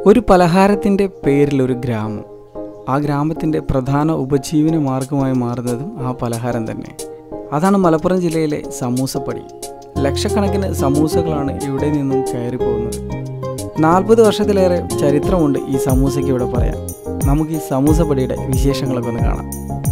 ഒരു പലഹാരത്തിൻ്റെ പേരിൽ ഒരു ഗ്രാമം ആ ഗ്രാമത്തിൻ്റെ പ്രധാന ഉപജീവന മാർഗമായി മാറുന്നതും ആ പലഹാരം തന്നെ അതാണ് മലപ്പുറം ജില്ലയിലെ സമൂസപ്പടി ലക്ഷക്കണക്കിന് സമൂസകളാണ് ഇവിടെ നിന്നും കയറി പോകുന്നത് നാൽപ്പത് വർഷത്തിലേറെ ചരിത്രമുണ്ട് ഈ സമൂസയ്ക്ക് ഇവിടെ പറയാം നമുക്ക് ഈ സമൂസപ്പടിയുടെ വിശേഷങ്ങളൊക്കെ ഒന്ന് കാണാം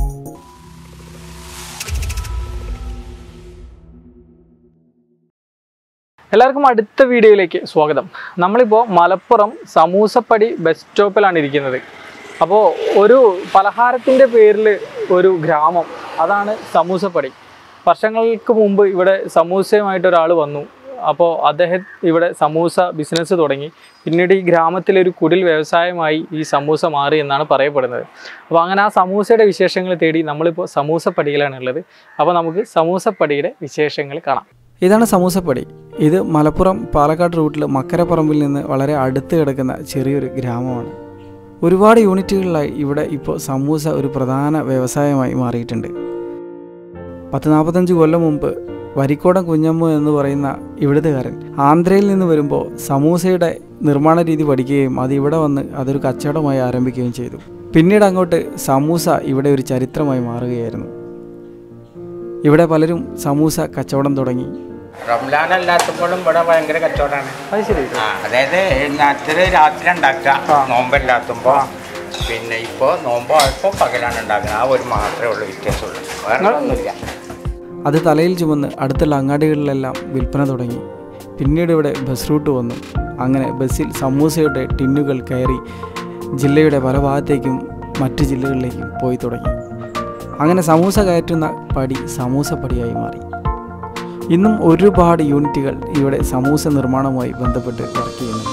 എല്ലാവർക്കും അടുത്ത വീഡിയോയിലേക്ക് സ്വാഗതം നമ്മളിപ്പോൾ മലപ്പുറം സമൂസപ്പടി ബസ് സ്റ്റോപ്പിലാണ് ഇരിക്കുന്നത് അപ്പോൾ ഒരു പലഹാരത്തിൻ്റെ പേരിൽ ഒരു ഗ്രാമം അതാണ് സമൂസപ്പടി വർഷങ്ങൾക്ക് മുമ്പ് ഇവിടെ സമൂസയുമായിട്ട് ഒരാൾ വന്നു അപ്പോൾ അദ്ദേഹം ഇവിടെ സമൂസ ബിസിനസ് തുടങ്ങി പിന്നീട് ഈ ഗ്രാമത്തിലൊരു കുടിൽ വ്യവസായമായി ഈ സമൂസ മാറി എന്നാണ് പറയപ്പെടുന്നത് അപ്പോൾ അങ്ങനെ ആ സമൂസയുടെ വിശേഷങ്ങൾ തേടി നമ്മളിപ്പോൾ സമൂസപ്പടിയിലാണ് ഉള്ളത് അപ്പോൾ നമുക്ക് സമൂസപ്പടിയുടെ വിശേഷങ്ങൾ കാണാം ഇതാണ് സമൂസപ്പടി ഇത് മലപ്പുറം പാലക്കാട് റൂട്ടിൽ മക്കരപ്പറമ്പിൽ നിന്ന് വളരെ അടുത്ത് കിടക്കുന്ന ചെറിയൊരു ഗ്രാമമാണ് ഒരുപാട് യൂണിറ്റുകളിലായി ഇവിടെ ഇപ്പോൾ സമൂസ ഒരു പ്രധാന വ്യവസായമായി മാറിയിട്ടുണ്ട് പത്ത് നാൽപ്പത്തഞ്ച് കൊല്ലം മുമ്പ് വരിക്കോടൻ കുഞ്ഞമ്മ എന്ന് പറയുന്ന ഇവിടുത്തുകാരൻ ആന്ധ്രയിൽ നിന്ന് വരുമ്പോൾ സമൂസയുടെ നിർമ്മാണ രീതി പഠിക്കുകയും അത് ഇവിടെ വന്ന് അതൊരു കച്ചവടമായി ആരംഭിക്കുകയും ചെയ്തു പിന്നീട് അങ്ങോട്ട് സമൂസ ഇവിടെ ഒരു ചരിത്രമായി മാറുകയായിരുന്നു ഇവിടെ പലരും സമൂസ കച്ചവടം തുടങ്ങി റംലാൻ അല്ലാത്തപ്പോഴും ഇവിടെ ഭയങ്കര കച്ചവടമാണ് അത് ശരി ആ അതായത് രാത്രി രാത്രി ഉണ്ടാക്കുക നോമ്പല്ലാത്തുമ്പോ പിന്നെ ഇപ്പോ നോമ്പായപ്പോ പകലാണ് ഉണ്ടാക്കുന്നത് ആ ഒരു മാത്രമേ ഉള്ളൂ വ്യത്യാസമുള്ളൂ വേറെ ഒന്നുമില്ല അത് തലയിൽ ചുമന്ന് അടുത്തുള്ള അങ്ങാടികളിലെല്ലാം വിൽപ്പന തുടങ്ങി പിന്നീട് ഇവിടെ ബസ് റൂട്ട് വന്നു അങ്ങനെ ബസ്സിൽ സമൂസയുടെ ടിന്നുകൾ കയറി ജില്ലയുടെ പല ഭാഗത്തേക്കും മറ്റ് ജില്ലകളിലേക്കും പോയി തുടങ്ങി അങ്ങനെ സമൂസ കയറ്റുന്ന പടി സമൂസ പടിയായി മാറി ഇന്നും ഒരുപാട് യൂണിറ്റുകൾ ഇവിടെ സമൂസ നിർമ്മാണവുമായി ബന്ധപ്പെട്ട് വർക്ക് ചെയ്യുന്നുണ്ട്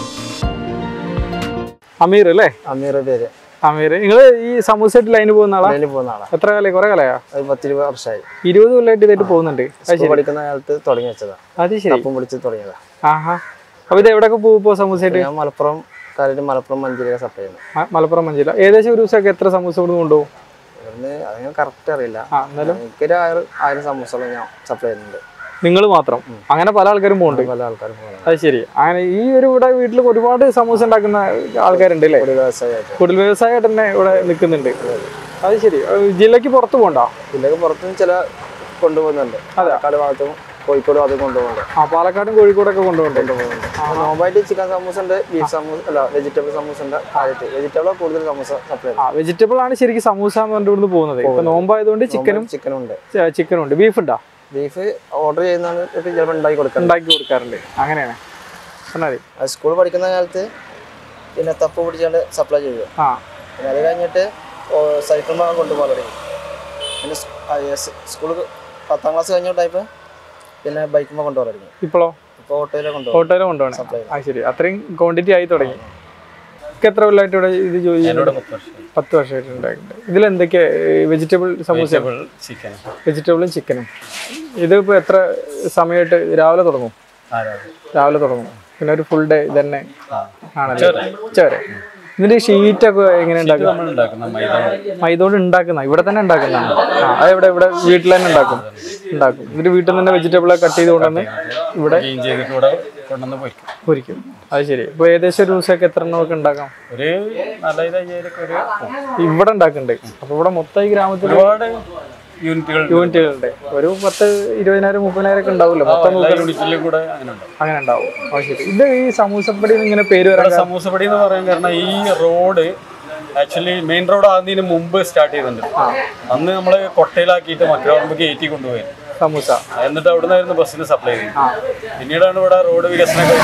അമീർ അല്ലേ അമീറ പേര് അമീർ നിങ്ങൾ ഈ സമൂസയായിട്ട് ലൈന് പോകുന്ന ആളാ അതിന് പോകുന്ന ആളാ എത്ര കാലം കുറെ കാലയാ അത് പത്തിരുപത് വർഷമായി ഇരുപത് കൊല്ലമായിട്ട് ഇതായിട്ട് പോകുന്നുണ്ട് അത് സ്കൂൾ ശരി പഠിക്കുന്ന കാലത്ത് തുടങ്ങി വെച്ചതാ അത് ശരി അപ്പം വിളിച്ച് തുടങ്ങിയതാ ആഹാ അപ്പൊ ഇത് എവിടെയൊക്കെ പോകും ഇപ്പോൾ സമൂസയായിട്ട് ഞാൻ മലപ്പുറം കാര്യം മലപ്പുറം മഞ്ചേരിയൊക്കെ സപ്ലൈ ചെയ്യുന്നു മ- മലപ്പുറം മഞ്ചേരി ഏകദേശം ഒരു ദിവസമൊക്കെ എത്ര സമൂസ ഇവിടെ കൊണ്ടുപോകും ഇവിടുന്ന് അതങ്ങനെ കറക്റ്റ് അറിയില്ല ആ എന്നാലും എനിക്കൊരു ആയിരം ആയിരം സമൂസകളും ഞാൻ സപ്ലൈ ചെയ്യുന്നുണ്ട് നിങ്ങൾ മാത്രം അങ്ങനെ പല ആൾക്കാരും പോകുന്നുണ്ട് പല ആൾക്കാരും പോകുന്നുണ്ട് അത് ശരി അങ്ങനെ ഈ ഒരു ഇവിടെ വീട്ടിൽ ഒരുപാട് സമൂസ ഉണ്ടാക്കുന്ന ആൾക്കാരുണ്ട് അല്ലേ ഒരു വ്യവസായമായിട്ട് കുടിൽ വ്യവസായമായിട്ട് തന്നെ ഇവിടെ നിൽക്കുന്നുണ്ട് അത് ശരി ഏഹ് ജില്ലക്ക് പുറത്ത് പോകണ്ടോ ഇതിലൊക്കെ പുറത്തുനിന്ന് ചില കൊണ്ടുപോകുന്നുണ്ട് പാലക്കാട് ഭാഗത്തും കോഴിക്കോട് ഭാഗത്തും കൊണ്ടുപോകുന്നുണ്ട് ആ പാലക്കാടും കോഴിക്കോടൊക്കെ കൊണ്ടുപോകുന്നുണ്ട് അപ്പോൾ നോമ്പായിട്ട് ചിക്കൻ സമൂസ ഉണ്ട് ബീഫ് സമൂസ അല്ല വെജിറ്റബിൾ സമൂസ ഉണ്ട് ആയിട്ട് വെജിറ്റബിൾ കൂടുതൽ സമൂസ സപ്ലൈ ആ വെജിറ്റബിൾ ആണ് ശരിക്കും സമൂസ എന്ന് പറഞ്ഞിട്ട് ഇവിടുന്ന് പോകുന്നത് ഇപ്പൊ നോമ്പായതുകൊണ്ട് ചിക്കനും ചിക്കനും ഉണ്ട് ചിക്കനും ഉണ്ട് ബീഫ് ഉണ്ടോ ബീഫ് ഓർഡർ ചെയ്യുന്നതാണ് ചിലപ്പോൾ ഉണ്ടാക്കി കൊടുക്കുന്നത് ഉണ്ടാക്കി കൊടുക്കാറുണ്ട് അങ്ങനെയാണ് പറഞ്ഞാൽ മതി അത് സ്കൂൾ പഠിക്കുന്ന കാലത്ത് പിന്നെ തപ്പ് പിടിച്ചാണ്ട് സപ്ലൈ ചെയ്തു ആ പിന്നെ അത് കഴിഞ്ഞിട്ട് സൈക്കിൾ ഭാഗം കൊണ്ടുപോകാൻ തുടങ്ങി പിന്നെ സ്കൂൾ പത്താം ക്ലാസ് കഴിഞ്ഞ ടൈപ്പ് പിന്നെ ബൈക്കുമ്പോൾ കൊണ്ടുപോകാൻ തുടങ്ങി ഇപ്പോഴോ ഇപ്പോൾ ഓട്ടോയിലെ കൊണ്ടുപോകും ഓട്ടോയിൽ കൊണ്ടുപോകണേ ആ ശരി അത്രയും ക്വാണ്ടിറ്റി ആയി തുടങ്ങി ഇക്ക് എത്ര കൊല്ലമായിട്ട് ഇവിടെ ഇത് ജോലി ചെയ്യുന്നുണ്ട് പത്ത് വർഷമായിട്ട് ഉണ്ടായിട്ടുണ്ട് ഇതിൽ എന്തൊക്കെ വെജിറ്റബിൾ സമൂസ ചിക്കൻ വെജിറ്റബിളും ചിക്കനും ഇതിപ്പോൾ എത്ര സമയമായിട്ട് രാവിലെ തുടങ്ങും രാവിലെ തുടങ്ങും പിന്നെ ഒരു ഫുൾ ഡേ ഇതന്നെ ആണല്ലോ ഉച്ചവരെ ഇതിന്റെ ഷീറ്റൊക്കെ എങ്ങനെ ഉണ്ടാക്കും നമ്മൾ ഉണ്ടാക്കുന്ന മൈദ മൈദ കൊണ്ട് ഉണ്ടാക്കുന്ന ഇവിടെ തന്നെ ഉണ്ടാക്കുന്നതാണ് ആ അത് ഇവിടെ ഇവിടെ വീട്ടിൽ തന്നെ ഉണ്ടാക്കും ഉണ്ടാക്കും എന്നിട്ട് വീട്ടിൽ നിന്ന് തന്നെ വെജിറ്റബിൾ കട്ട് ചെയ്ത് കൊണ്ടുവന്ന് ഇവിടെ ക്ലീൻ ചെയ്തിട്ട് ഇവിടെ കൊണ്ടുവന്ന് പൊരിക്കും പൊരിക്കും അത് ശരി ഇപ്പൊ ഏകദേശം ഒരു ദിവസമൊക്കെ എത്ര എണ്ണമൊക്കെ ഉണ്ടാക്കാം ഒരു നാലൈത് അയ്യായിരമൊക്കെ ഒരു ഇവിടെ ഉണ്ടാക്കുന്നുണ്ട് അപ്പൊ ഇവിടെ മൊത്തം ഈ ഗ്രാമത്തിൽ ഒരുപാട് യൂണിറ്റുകൾ യൂണിറ്റുകളുണ്ട് ഒരു പത്ത് ഇരുപതിനായിരം മുപ്പതിനായിരം ഒക്കെ ഉണ്ടാവില്ല മൊത്തം എല്ലാ നോക്കുകയാണെങ്കിൽ യൂണിറ്റിലും കൂടെ അങ്ങനെ ഉണ്ടാവും അങ്ങനെ ഉണ്ടാവും അത് ശരി ഇത് ഈ സമൂസപ്പടി ഇങ്ങനെ പേര് വരാൻ ഇവിടെ സമൂസപ്പടി എന്ന് പറയാൻ കാരണം ഈ റോഡ് ആക്ച്വലി മെയിൻ റോഡ് ആകുന്നതിന് മുമ്പ് സ്റ്റാർട്ട് ചെയ്തിട്ടുണ്ട് അന്ന് നമ്മൾ കൊട്ടയിലാക്കിയിട്ട് മറ്റൊരു കയറ്റി കൊണ്ടുപോയി സമൂസ എന്നിട്ട് അവിടെ നിന്നായിരുന്നു ബസ്സിന് സപ്ലൈ ചെയ്തത് പിന്നീടാണ് ഇവിടെ റോഡ് വികസനമൊക്കെ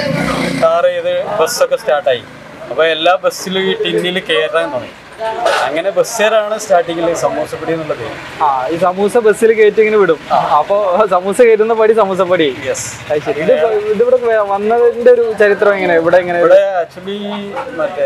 ടാർ ചെയ്ത് ബസ്സൊക്കെ സ്റ്റാർട്ടായി അപ്പോൾ എല്ലാ ബസ്സിലും ഈ ടിന്നിൽ കയറാൻ തുടങ്ങി അങ്ങനെ ബസ്സുകാരാണ് സ്റ്റാർട്ടിങ്ങിൽ സമൂസപ്പടി എന്നുള്ള പേര് ആ ഈ സമൂസ ബസ്സിൽ കയറ്റി ഇങ്ങനെ വിടും അപ്പൊ സമൂസ കയറ്റുന്ന പടി സമൂസപ്പടി യെസ് അത് ശരി ഇത് ഇപ്പൊ ഇതിവിടെ വ- വന്നതിന്റെ ഒരു ചരിത്രം എങ്ങനെ ഇവിടെ എങ്ങനെ ഇവിടെ ആക്ച്വലി മറ്റേ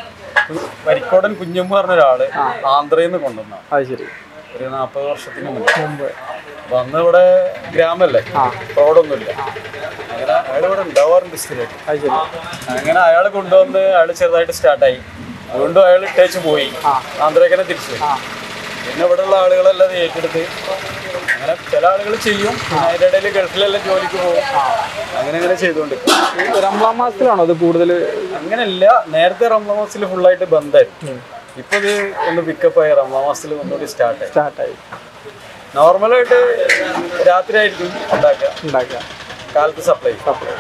വരിക്കോടൻ കുഞ്ഞമ്മ പറഞ്ഞ ഒരാള് ആന്ധ്രയിൽ നിന്ന് കൊണ്ടുവന്ന അത് ശരി ഒരു നാൽപ്പത് വർഷത്തിന് മുമ്പ് അപ്പൊ അന്ന് ഇവിടെ ഗ്രാമല്ലേ റോഡൊന്നുമില്ല അങ്ങനെ അയാൾ ഇവിടെ ഉണ്ടാവാറുണ്ട് സ്ഥിരമായിട്ട് അത് ശരി അങ്ങനെ അയാൾ കൊണ്ടുവന്ന് അയാൾ ചെറുതായിട്ട് സ്റ്റാർട്ടായി വീണ്ടും അയാൾ ഇട്ടേച്ച് പോയി ആന്ധ്രയ്ക്ക് തന്നെ തിരിച്ചു പോയി പിന്നെ ഇവിടെ ഉള്ള ആളുകളെല്ലാം അത് ഏറ്റെടുത്ത് അങ്ങനെ ചില ആളുകൾ ചെയ്യും പിന്നെ അതിന്റെ ഇടയിൽ ഗൾഫിലെല്ലാം ജോലിക്ക് പോകും അങ്ങനെ അങ്ങനെ ചെയ്തുകൊണ്ടിരിക്കും ഈ റംസാൻ മാസത്തിലാണോ അത് കൂടുതൽ അങ്ങനെയല്ല നേരത്തെ റംസാൻ മാസത്തിൽ ഫുള്ളായിട്ട് ബന്ധായിരുന്നു ഇപ്പൊ ഇത് ഒന്ന് പിക്കപ്പ് ആയി റംസാൻ മാസത്തിൽ ഒന്നുകൂടി സ്റ്റാർട്ട് ആയി സ്റ്റാർട്ടായി നോർമലായിട്ട് രാത്രി ആയിരിക്കും ഉണ്ടാക്കുക ഉണ്ടാക്കുക കാലത്ത് സപ്ലൈ സപ്ലൈ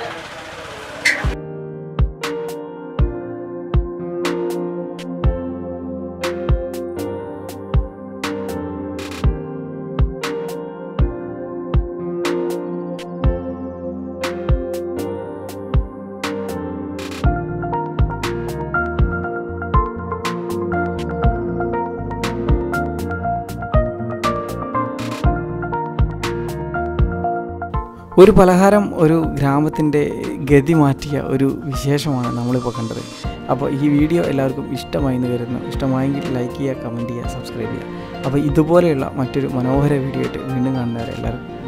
ഒരു പലഹാരം ഒരു ഗ്രാമത്തിൻ്റെ ഗതി മാറ്റിയ ഒരു വിശേഷമാണ് നമ്മളിപ്പോൾ കണ്ടത് അപ്പോൾ ഈ വീഡിയോ എല്ലാവർക്കും ഇഷ്ടമായി എന്ന് കരുതുന്നു ഇഷ്ടമായെങ്കിൽ ലൈക്ക് ചെയ്യുക കമൻറ്റ് ചെയ്യുക സബ്സ്ക്രൈബ് ചെയ്യുക അപ്പോൾ ഇതുപോലെയുള്ള മറ്റൊരു മനോഹര വീഡിയോ ആയിട്ട് വീണ്ടും കാണുന്നവരെ എല്ലാവർക്കും